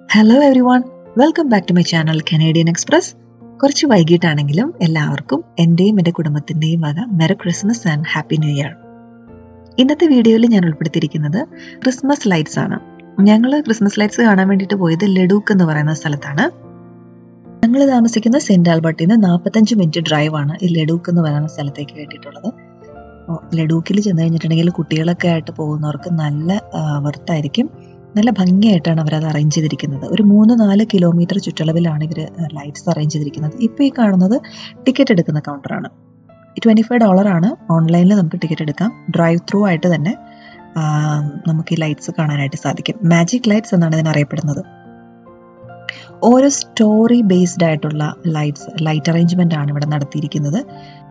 hello everyone welcome back to my channel Canadian express കുറച്ച് വൈകിട്ടാണെങ്കിലും എല്ലാവർക്കും എൻ്റെയും എൻ്റെ കുടുംബത്തിൻ്റെയും വക merry Christmas and happy new year ഇന്നത്തെ വീഡിയോയിൽ ഞാൻ ഉൾപ്പെടുത്തിയിരിക്കുന്നത് ക്രിസ്മസ് ലൈറ്റ്സ് ആണ് ഞങ്ങൾ ക്രിസ്മസ് ലൈറ്റ്സ് കാണാൻ വേണ്ടിയിട്ട് പോയത് ലഡൂക്ക് എന്ന് പറയുന്ന സ്ഥലത്താണ് ഞങ്ങൾ താമസിക്കുന്ന സെന്റ് ആൽബർട്ടിൽ നിന്ന് നാൽപ്പത്തഞ്ച് മിനിറ്റ് ഡ്രൈവ് ആണ് ഈ ലഡൂക്ക് എന്ന് പറയുന്ന സ്ഥലത്തേക്ക് വേണ്ടിയിട്ടുള്ളത് ലഡൂക്കിൽ ചെന്ന് കഴിഞ്ഞിട്ടുണ്ടെങ്കിൽ കുട്ടികളൊക്കെ ആയിട്ട് പോകുന്നവർക്ക് നല്ല വർത്തായിരിക്കും നല്ല ഭംഗിയായിട്ടാണ് അവരത് അറേഞ്ച് ചെയ്തിരിക്കുന്നത് ഒരു മൂന്ന് നാല് കിലോമീറ്റർ ചുറ്റളവിലാണ് ഇവർ ലൈറ്റ്സ് അറേഞ്ച് ചെയ്തിരിക്കുന്നത് ഇപ്പോൾ ഈ കാണുന്നത് ടിക്കറ്റ് എടുക്കുന്ന കൗണ്ടറാണ് ട്വൻറ്റി ഫൈവ് ഡോളറാണ് ഓൺലൈനിൽ നമുക്ക് ടിക്കറ്റ് എടുക്കാം ഡ്രൈവ് ത്രൂ ആയിട്ട് തന്നെ നമുക്ക് ഈ ലൈറ്റ്സ് കാണാനായിട്ട് സാധിക്കും മാജിക് ലൈറ്റ്സ് എന്നാണ് ഇതിനറിയപ്പെടുന്നത് ഓരോ സ്റ്റോറി ബേസ്ഡ് ആയിട്ടുള്ള ലൈറ്റ്സ് ലൈറ്റ് അറേഞ്ച്മെന്റ് ആണ് ഇവിടെ നടത്തിയിരിക്കുന്നത്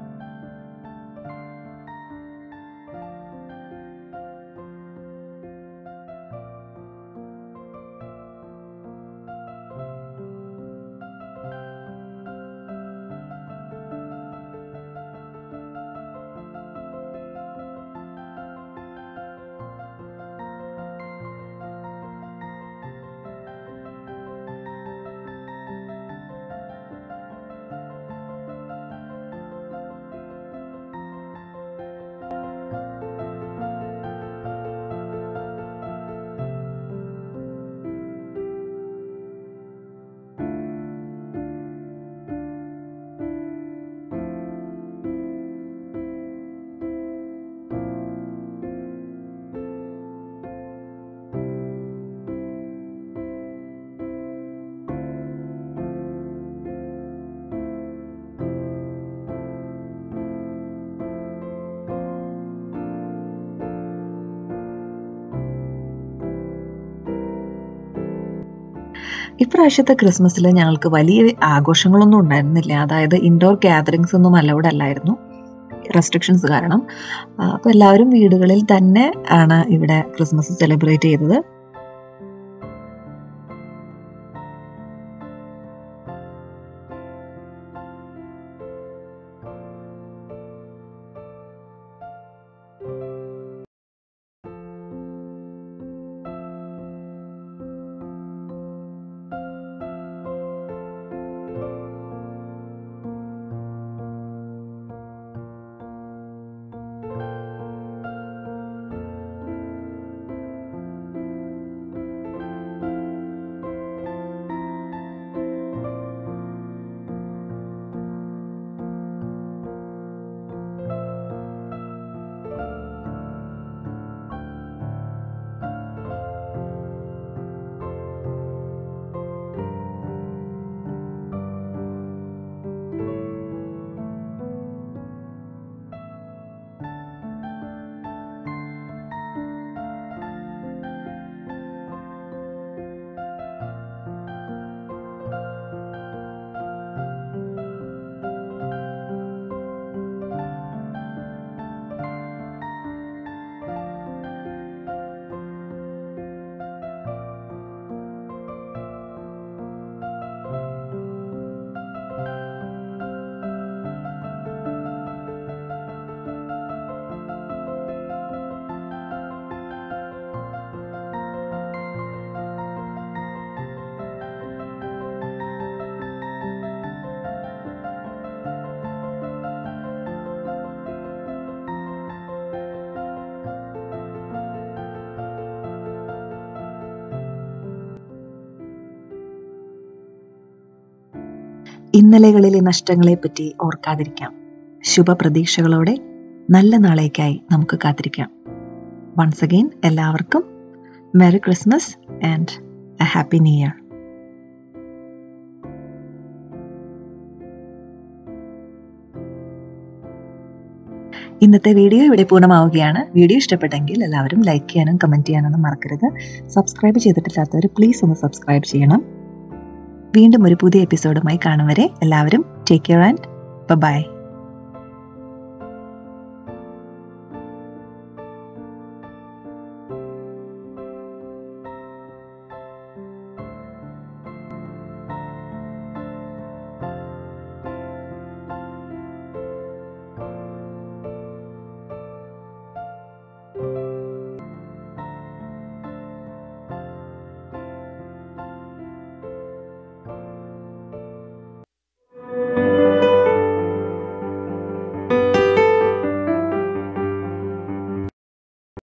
ഇപ്രാവശ്യത്തെ ക്രിസ്മസിൽ ഞങ്ങൾക്ക് വലിയ ആഘോഷങ്ങളൊന്നും ഉണ്ടായിരുന്നില്ല അതായത് ഇൻഡോർ ഗ്യാതറിങ്സ് ഒന്നും അലൗഡ് അല്ലായിരുന്നു റെസ്ട്രിക്ഷൻസ് കാരണം അപ്പോൾ എല്ലാവരും വീടുകളിൽ തന്നെ ആണ് ഇവിടെ ക്രിസ്മസ് സെലിബ്രേറ്റ് ചെയ്തത് ഇന്നലകളിലെ നഷ്ടങ്ങളെപ്പറ്റി ഓർക്കാതിരിക്കാം ശുഭപ്രതീക്ഷകളോടെ നല്ല നാളേക്കായി നമുക്ക് കാത്തിരിക്കാം വൺസ് അഗെയിൻ എല്ലാവർക്കും merry Christmas and a happy new year ഇന്നത്തെ വീഡിയോ ഇവിടെ പൂർണ്ണമാവുകയാണ് വീഡിയോ ഇഷ്ടപ്പെട്ടെങ്കിൽ എല്ലാവരും ലൈക്ക് ചെയ്യാനും കമൻറ്റ് ചെയ്യാനൊന്നും മറക്കരുത് സബ്സ്ക്രൈബ് ചെയ്തിട്ടില്ലാത്തവർ പ്ലീസ് ഒന്ന് സബ്സ്ക്രൈബ് ചെയ്യണം വീണ്ടും ഒരു പുതിയ എപ്പിസോഡുമായി കാണും വരെ എല്ലാവരും ടേക്ക് കെയർ ആൻഡ് ബൈ